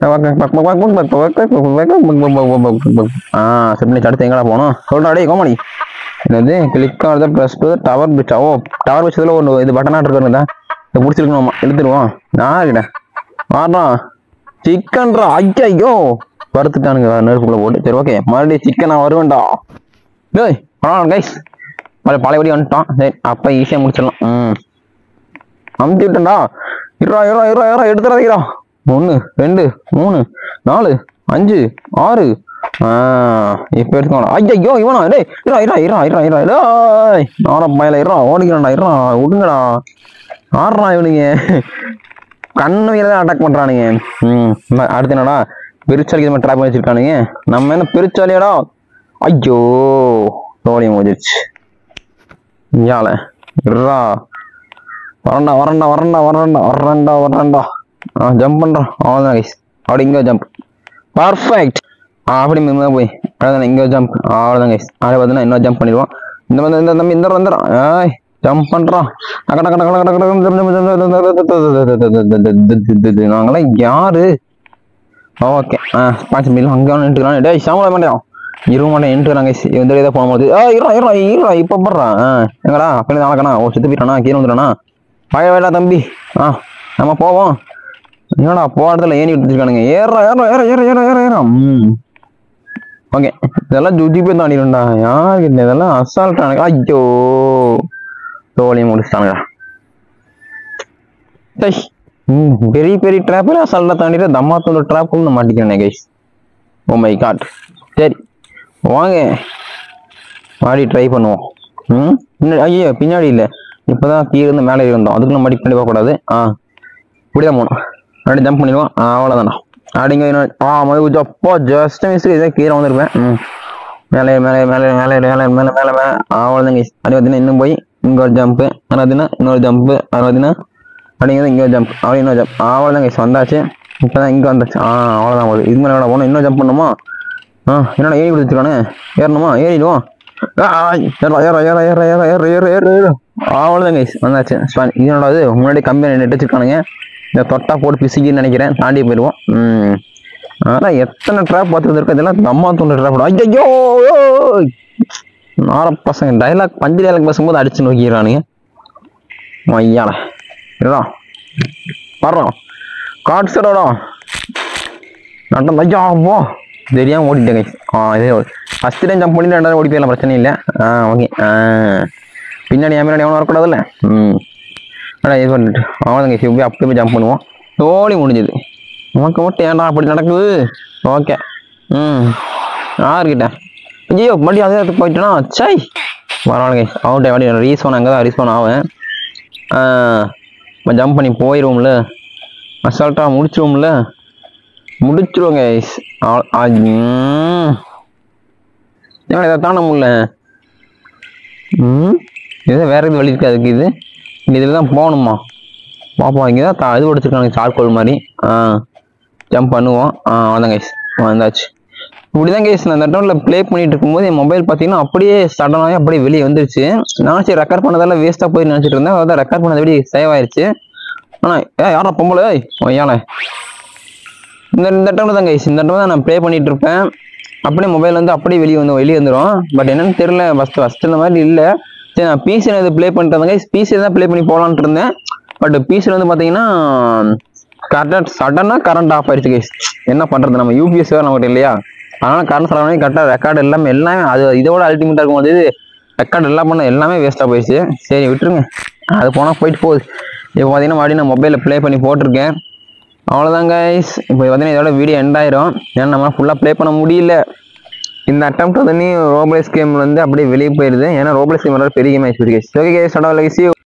ஆ set பண்ணி அடுத்து எங்கடா போகணும் சொல்றா டேய் கோமடி என்னது click on the plus tower பிச் ஓ டவர் பிச்சதுல ஒன்று இது பட்டனாக இருக்குறதா இதை பிடிச்சிருக்கணுமா எடுத்துருவோம் நான் கிட்ட வாடுறான் சிக்கன்ரா ஐயோ வறுத்துட்டானுங்க நெருப்புக்குள்ள போட்டு சரி ஓகே மறுபடியும் சிக்கன் நான் வருவேன்டா டேய் பரவாயில்ல கைஸ் பழைய பழையபடி வந்துட்டான் சரி அப்போ ஈஸியாக முடிச்சிடலாம் ம் அமுத்தி விட்டேன்டா இருடா இருடா இருடா இருடா எடுத்துறாதீரா ஒன்று ரெண்டு மூணு நாலு அஞ்சு ஆறு ஆ இப்போ எடுத்துக்கோடா ஐயோ இவனா டேய் இரா இரா இரா இரா இரா டேய் நாரா பயல இரா ஓடிக்கிறான்டா இரா விடுங்கடா ஆடுறா இவனுங்க கண்ணு தான் அட்டாக் பண்றானுங்க ம் இந்தா, அடுத்து என்னடா பெருச்சாலிக்கு இது மாதிரி ட்ராப் பண்ணி வச்சிருக்கானுங்க நம்ம என்ன பெருச்சாலியாடா ஐயோ தோழி முடிஞ்சிருச்சு இயால இருடா வரண்டா வரண்டா வரண்டா வரண்டா வரண்டா வரண்டா ஆ ஜம்ப் பண்றான் அவ்வளோதான் கைஸ் அப்படி இங்கே ஜம்ப் பர்ஃபெக்ட் ஆ அப்படி மேலே போய் அவ்வளோதான் இங்கே ஜம்ப் அவ்வளோதான் கைஸ் அதை பார்த்தீங்கன்னா இன்னும் ஜம்ப் பண்ணிடுவோம் இந்த மாதிரி இந்த தம்பி இந்த வந்துடும் ஏய் ஜம்ப் பண்றான் டக டக டக டக டக டக நாங்களாம் யாரு ஓகே ஆ பாஞ்சு மில்லும் அங்கே நின்றுக்கலாம் டேய் சாமல மாட்டேன் இருவ மாட்டேன் நின்றுறாங்க இந்த இதை போகும்போது ஆ இருறா இருறா இருறா இப்போ போடுறான் ஆ எங்கடா அப்படி நாளைக்கணா ஓ செத்து போயிட்டானா கீழே வந்துடானா பய வேடா தம்பி ஆ நம்ம போவோம் என்னடா போகிறதுல ஏணி எடுத்துருக்கானுங்க ஏறா ஏறா ஏற ஏற ஏற ஏற ஏறா ம் ஓகே இதெல்லாம் ஜுஜி போய் தாண்டிடும்டா யாருக்கு இதெல்லாம் அசால்ட்டானுங்க ஐயோ தோழி முடிச்சிட்டானுங்க டேய், ம், பெரிய பெரிய ட்ராப்பில் அசால்ட்டாக தாண்டிட்டு தம்மாத்தோட ட்ராப்புன்னு மாட்டிக்கிறேன் கைஸ் ஓ மை காட் சரி வாங்க மாடி ட்ரை பண்ணுவோம் ம் பின்னாடி ஐயோ பின்னாடி இல்லை இப்போதான் கீழே இருந்து மேலே இருந்தோம் அதுக்குள்ள மாடி பின்னாடி போகக்கூடாது ஆ இப்படிதான் போகணும் அப்படியே ஜம்ப் பண்ணிடுவோம் ஆ அவ்வளோதான்டா அப்படிங்க இன்னும் ஆ மது அப்போ ஜஸ்ட் மிஸ் இதே கீழே வந்திருப்பேன் ம் மேலே மேலே மேலே மேலே மேலே மேலே மேலே மேலே அவ்வளோதான் கைஸ் அது பார்த்தீங்கன்னா இன்னும் போய் இங்கே ஒரு ஜம்ப்பு அது பார்த்தீங்கன்னா இன்னொரு ஜம்ப்பு அது பார்த்தீங்கன்னா அப்படிங்கிறது இங்கே ஒரு ஜம்ப் அப்படி இன்னொரு ஜம்ப் அவ்வளோதான் கைஸ் வந்தாச்சு இப்போ தான் இங்கே வந்தாச்சு ஆ அவ்வளோதான் போகுது இது மேலே போகணும் இன்னும் ஜம்ப் பண்ணுமா ஆ என்னடா ஏறி கொடுத்துருக்கானே ஏறணுமா ஏறிடுவோம் ஏறா ஏறா ஏறா ஏறா ஏறா ஏற ஏற ஏற ஏற அவ்வளோதான் கைஸ் வந்தாச்சு ஸ்பான் இது என்னடா இது முன்னாடி கம்பெனி நெட்டு வச்சிருக்கானுங்க இந்த தொட்டா போட்டு பிசிக்கின்னு நினைக்கிறேன் தாண்டி போயிடுவோம் ம் அதான் எத்தனை ட்ராப் பார்த்து இருக்கு இதெல்லாம் அம்மா தோன்ற ட்ராப் ஐயோ நார பசங்க டைலாக் பஞ்சு டைலாக் பேசும்போது அடிச்சு நோக்கிறானுங்க ஐயாடா இருடா வர்றோம் காட்ஸடோடா நட்டம் ஐயா போ தெரியாம ஓடிட்டேன் guys. ஆ இதே ஃபஸ்ட் டைம் ஜம்ப் பண்ணி ரெண்டாவது ஓடி போயிடலாம் பிரச்சனை இல்லை ஆ ஓகே ஆ பின்னாடி என் பின்னாடி எவனும் வரக்கூடாதுல்ல ம் அடா இது பண்ணிட்டு அவ்வளோதாங்க போய் அப்படியே போய் ஜம்ப் பண்ணுவோம் தோழி முடிஞ்சது உனக்கு மட்டும் ஏன்டா அப்படி நடக்குது ஓகே ம் யாருக்கிட்ட ஐயோ மறுபடியும் அதே இடத்துக்கு போயிட்டேனா சை பரவாயில்லைங்க அவுட் அப்படி ரீஸ்பான் அங்கே தான் ரீஸ்பான் ஆவேன் ஜம்ப் பண்ணி போயிடுவோம்ல அசால்ட்டாக முடிச்சிருவோம்ல முடிச்சிருவோம் கைஸ் ஏன்னா இதை தாண்ட முடியல ம் இது வேற எது வழி இருக்கு அதுக்கு இது இதில் தான் போகணுமா பார்ப்போம் இங்கே தான் தா- இது படிச்சிருக்காங்க சார்கோல் மாதிரி ஆ ஜம்ப் பண்ணுவோம் ஆ அதான் கைஸ் வந்தாச்சு இப்படிதான் கைஸ் நான் அந்த டைமில் ப்ளே பண்ணிட்டு இருக்கும்போது என் மொபைல் பார்த்தீங்கன்னா அப்படியே சடனாகவே அப்படியே வெளியே வந்துருச்சு நான் சரி ரெக்கார்ட் பண்ணதெல்லாம் வேஸ்ட்டாக போய் நினச்சிட்டு இருந்தேன் அதான் ரெக்கார்ட் பண்ணது எப்படி சேவ் ஆயிருச்சு ஆனால் ஏ யாரா பொம்பளை ஏய் ஏழை இந்த இந்த டைம்ல தான் கைஸ் இந்த டைம் தான் நான் ப்ளே பண்ணிட்டு இருப்பேன் அப்படியே மொபைல் வந்து அப்படியே வெளியே வந்து வெளியே வந்துடும் பட் என்னன்னு தெரியல ஃபஸ்ட் ஃபஸ்ட் இந்த மாதிரி இல்லை சரி நான் பிசியில் இது ப்ளே பண்ணிட்டு இருந்தேன் கைஸ் பிசியில் தான் ப்ளே பண்ணி போகலான்ட்டு இருந்தேன் பட் பிசியில் வந்து பார்த்தீங்கன்னா கரெக்டாக சடனாக கரண்ட் ஆஃப் ஆயிடுச்சு கைஸ் என்ன பண்ணுறது நம்ம யூபிஎஸ் வேறு நம்மகிட்ட இல்லையா அதனால் கரண்ட் சடனாக கரெக்டாக ரெக்கார்டு எல்லாமே எல்லாமே அது இதோட அல்டிமேட்டாக இருக்கும் போது ரெக்கார்டு எல்லாம் பண்ண எல்லாமே வேஸ்ட்டாக போயிடுச்சு சரி விட்டுருங்க அது போனால் போயிட்டு போகுது இப்போ பார்த்தீங்கன்னா மறுபடியும் நான் மொபைலில் ப்ளே பண்ணி போட்டிருக்கேன் அவ்வளோதான் கைஸ் இப்போ பார்த்தீங்கன்னா இதோட வீடியோ எண்ட் ஆயிரும் ஏன்னா நம்மளால் ஃபுல்லாக ப்ளே பண்ண முடியல இந்த அட்டம் வந்து ரோப்ளேஸ் கேம் வந்து அப்படியே வெளியே போயிடுது ஏன்னா ரோப்ளேஸ் கேம் பெரிய கேம் ஆயிடுச்சு ஓகே கைஸ் அடா லைஸ்